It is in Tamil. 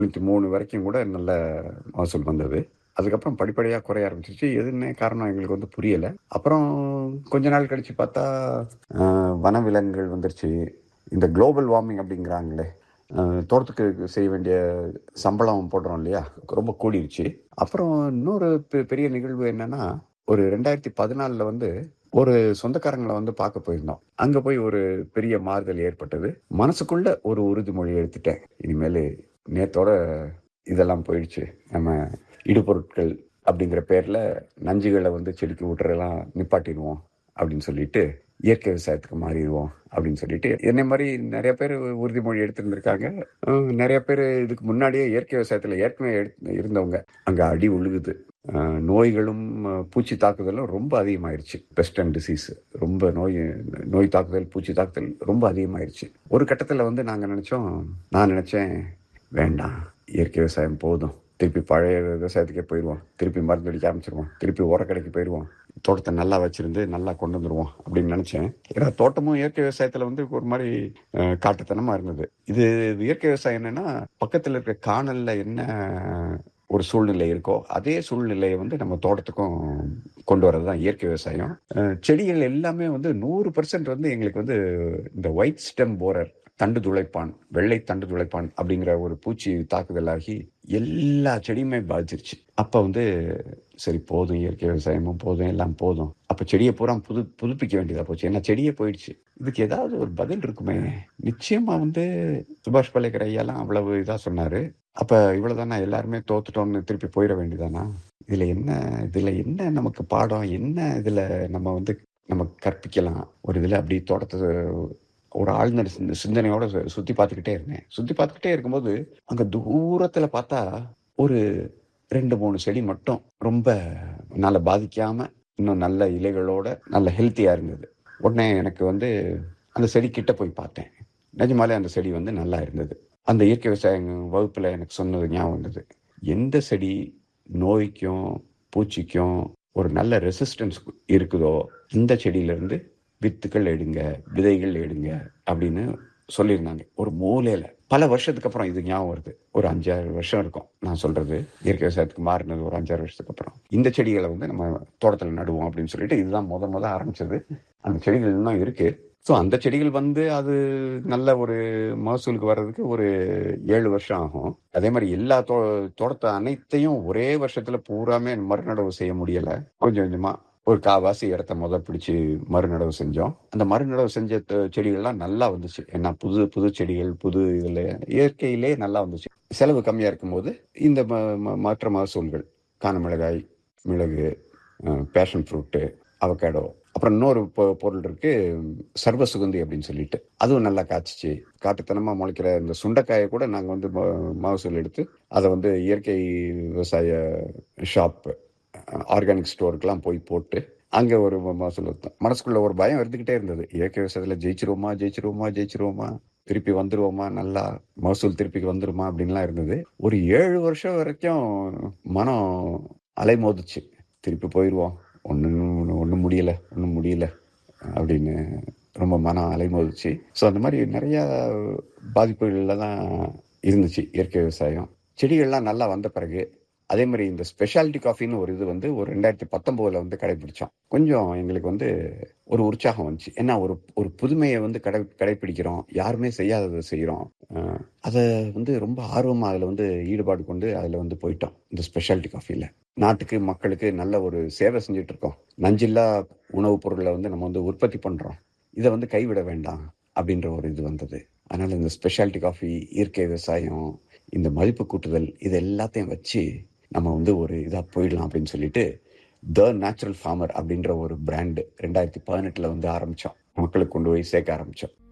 தொண்ணூற்றி மூணு வரைக்கும் கூட நல்ல மகசூல் வந்தது அதுக்கப்புறம் படிப்படியாக குறைய ஆரம்பிச்சிச்சு எதுன்னு காரணம் எங்களுக்கு வந்து புரியலை அப்புறம் கொஞ்ச நாள் கழித்து பார்த்தா ஆஹ், வனவிலங்குகள் வந்துருச்சு இந்த குளோபல் வார்மிங் அப்படிங்கிறாங்களே ஆஹ், தோட்டத்துக்கு செய்ய வேண்டிய சம்பளம் போடுறோம் இல்லையா ரொம்ப கூடிருச்சு அப்புறம் இன்னொரு பெ- பெரிய நிகழ்வு என்னன்னா ஒரு ரெண்டாயிரத்தி பதினாலில் வந்து ஒரு சொந்தக்காரங்களை வந்து பார்க்க போயிருந்தோம் அங்க போய் ஒரு பெரிய மாறுதல் ஏற்பட்டது மனசுக்குள்ள ஒரு உறுதிமொழி எடுத்துட்டேன் இனிமேல் நேத்தோட இதெல்லாம் போயிடுச்சு நம்ம இடுபொருட்கள் அப்படிங்கிற பேர்ல நஞ்சுகளை வந்து செடிக்கு விட்டுறதெல்லாம் நிப்பாட்டிடுவோம் அப்படின்னு சொல்லிட்டு இயற்கை விவசாயத்துக்கு மாறிடுவோம் அப்படின்னு சொல்லிட்டு என்னை மாதிரி நிறைய பேர் உறுதிமொழி எடுத்திருந்திருக்காங்க அஹ் நிறைய பேர் இதுக்கு முன்னாடியே இயற்கை விவசாயத்துல ஏற்கனவே எடுத்து இருந்தவங்க அங்க அடி உழுகுது அஹ் நோய்களும் அஹ் பூச்சி தாக்குதலும் ரொம்ப அதிகமாயிருச்சு பெஸ்ட் அண்ட் டிசீஸ் ரொம்ப நோய் நோய் தாக்குதல் பூச்சி தாக்குதல் ரொம்ப அதிகமாயிருச்சு ஒரு கட்டத்தில் வந்து நாங்கள் நினச்சோம் நான் நினச்சேன் வேண்டாம் இயற்கை விவசாயம் போதும் திருப்பி பழைய விவசாயத்துக்கே போயிடுவோம் திருப்பி மருந்து அடிக்க ஆரம்பிச்சிருவோம் திருப்பி உரக்கடைக்கு போயிடுவோம் தோட்டத்தை நல்லா வச்சிருந்து நல்லா கொண்டு வந்துருவோம் அப்படின்னு நினைச்சேன் ஏன்னா தோட்டமும் இயற்கை விவசாயத்துல வந்து ஒரு மாதிரி அஹ், காட்டுத்தனமா இருந்தது இது இயற்கை விவசாயம் என்னன்னா பக்கத்துல இருக்க காணல்ல என்ன ஒரு சூழ்நிலை இருக்கோ அதே சூழ்நிலையை வந்து நம்ம தோட்டத்துக்கும் கொண்டு வரது தான் இயற்கை விவசாயம் அஹ், செடிகள் எல்லாமே வந்து நூறு பர்சன்ட் வந்து எங்களுக்கு வந்து இந்த ஒயிட் ஸ்டெம் போரர் தண்டு துளைப்பான் வெள்ளை தண்டு துளைப்பான் அப்படிங்கிற ஒரு பூச்சி தாக்குதலாகி எல்லா செடியுமே பாதிச்சிருச்சு அப்ப வந்து சரி போதும் இயற்கை விவசாயமும் போதும் எல்லாம் போதும் அப்ப செடியை பூரா புது புதுப்பிக்க வேண்டியதா போச்சு ஏன்னா செடியே போயிடுச்சு இதுக்கு ஏதாவது ஒரு பதில் இருக்குமே நிச்சயமா வந்து சுபாஷ் பல்லேக்கர் ஐயாலாம் அவ்வளவு இதா சொன்னாரு அப்ப இவ்வளவுதானா எல்லாருமே தோத்துட்டோம்னு திருப்பி போயிட வேண்டியதானா இதுல என்ன இதுல என்ன நமக்கு பாடம் என்ன இதுல நம்ம வந்து நம்ம கற்பிக்கலாம் ஒரு இதுல அப்படி தோட்டத்தை ஒரு ஆழ்ந்த சிந்த- சிந்தனையோட சு- சுத்தி பார்த்துக்கிட்டே இருந்தேன் சுத்தி பார்த்துக்கிட்டே இருக்கும்போது அங்க தூரத்துல பார்த்தா ஒரு ரெண்டு மூணு செடி மட்டும் ரொம்ப நல்ல பாதிக்காம இன்னும் நல்ல இலைகளோட நல்ல ஹெல்த்தியா இருந்தது உடனே எனக்கு வந்து அந்த செடி கிட்ட போய் பார்த்தேன் நிஜமாலே அந்த செடி வந்து நல்லா இருந்தது அந்த இயற்கை விவசாய வகுப்புல எனக்கு சொன்னது ஞாபகம் வந்தது எந்த செடி நோய்க்கும் பூச்சிக்கும் ஒரு நல்ல ரெசிஸ்டன்ஸ் இருக்குதோ இந்த செடியில இருந்து வித்துக்கள் எடுங்க விதைகள் எடுங்க அப்படின்னு சொல்லியிருந்தாங்க ஒரு மூலையில பல வருஷத்துக்கு அப்புறம் இது ஞாபகம் வருது ஒரு அஞ்சாறு வருஷம் இருக்கும் நான் சொல்றது இயற்கை விவசாயத்துக்கு மாறினது ஒரு அஞ்சாறு வருஷத்துக்கு அப்புறம் இந்த செடிகளை வந்து நம்ம தோட்டத்தில் நடுவோம் அப்படின்னு சொல்லிட்டு இதுதான் முத முத ஆரம்பிச்சது அந்த செடிகள் இன்னும் இருக்கு ஸோ அந்த செடிகள் வந்து அது நல்ல ஒரு மகசூலுக்கு வர்றதுக்கு ஒரு ஏழு வருஷம் ஆகும் அதே மாதிரி எல்லா தோ தோட்டத்தை அனைத்தையும் ஒரே வருஷத்துல பூராமே மறுநடவு செய்ய முடியல கொஞ்சம் கொஞ்சமா ஒரு காவாசி இடத்த முத பிடிச்சு மறுநடவு செஞ்சோம் அந்த மறுநடவு செஞ்ச த- செடிகள்லாம் நல்லா வந்துச்சு ஏன்னா புது புது செடிகள் புது இதுல இயற்கையிலே நல்லா வந்துச்சு செலவு கம்மியா இருக்கும்போது இந்த ம- ம- மற்ற மகசூல்கள் காண மிளகாய் மிளகு பேஷன் ஃப்ரூட்டு அவகேடோ அப்புறம் இன்னொரு பொ- பொருள் இருக்கு சர்வ சுகந்தி அப்படின்னு சொல்லிட்டு அதுவும் நல்லா காய்ச்சிச்சு காட்டுத்தனமா முளைக்கிற இந்த சுண்டைக்காயை கூட நாங்க வந்து ம- மகசூல் எடுத்து அதை வந்து இயற்கை விவசாய ஷாப் ஆர்கானிக் ஸ்டோருக்கெல்லாம் போய் போட்டு அங்க ஒரு ம- மகசூல் எடுத்தோம் மனசுக்குள்ள ஒரு பயம் இருந்துகிட்டே இருந்தது இயற்கை விவசாயத்துல ஜெயிச்சிருவோமா ஜெயிச்சிருவோமா ஜெயிச்சிருவோமா திருப்பி வந்துருவோமா நல்லா மகசூல் திருப்பி வந்துருமா அப்படின்லாம் இருந்தது ஒரு ஏழு வருஷம் வரைக்கும் மனம் அலைமோதுச்சு திருப்பி போயிடுவோம் ஒன்றும் ஒன்றும் முடியல ஒன்றும் முடியல அப்படின்னு ரொம்ப மனம் அலைமோதுச்சு ஸோ அந்த மாதிரி நிறைய பாதிப்புகள்ல தான் இருந்துச்சு இயற்கை விவசாயம் செடிகள்லாம் நல்லா வந்த பிறகு அதே மாதிரி இந்த ஸ்பெஷாலிட்டி காஃபின்னு ஒரு இது வந்து ஒரு ரெண்டாயிரத்தி பத்தொன்பதுல வந்து கடைபிடிச்சோம் கொஞ்சம் எங்களுக்கு வந்து ஒரு உற்சாகம் வந்துச்சு ஏன்னா ஒரு ஒரு புதுமையை வந்து கடை கடைபிடிக்கிறோம் யாருமே செய்யாததை செய்கிறோம் அதை வந்து ரொம்ப ஆர்வமாக அதில் வந்து ஈடுபாடு கொண்டு அதில் வந்து போயிட்டோம் இந்த ஸ்பெஷாலிட்டி காஃபியில் நாட்டுக்கு மக்களுக்கு நல்ல ஒரு சேவை செஞ்சுட்டு இருக்கோம் நஞ்சில்லா உணவுப் பொருளை வந்து நம்ம வந்து உற்பத்தி பண்ணுறோம் இதை வந்து கைவிட வேண்டாம் அப்படின்ற ஒரு இது வந்தது அதனால இந்த ஸ்பெஷாலிட்டி காஃபி இயற்கை விவசாயம் இந்த மதிப்பு கூட்டுதல் இது எல்லாத்தையும் வச்சு நம்ம வந்து ஒரு இதாக போயிடலாம் அப்படின்னு சொல்லிட்டு த நேச்சுரல் ஃபார்மர் அப்படின்ற ஒரு பிராண்டு ரெண்டாயிரத்தி பதினெட்டில் வந்து ஆரம்பித்தோம் மக்களுக்கு கொண்டு போய் சேர்க்க ஆரம்பித்தோம்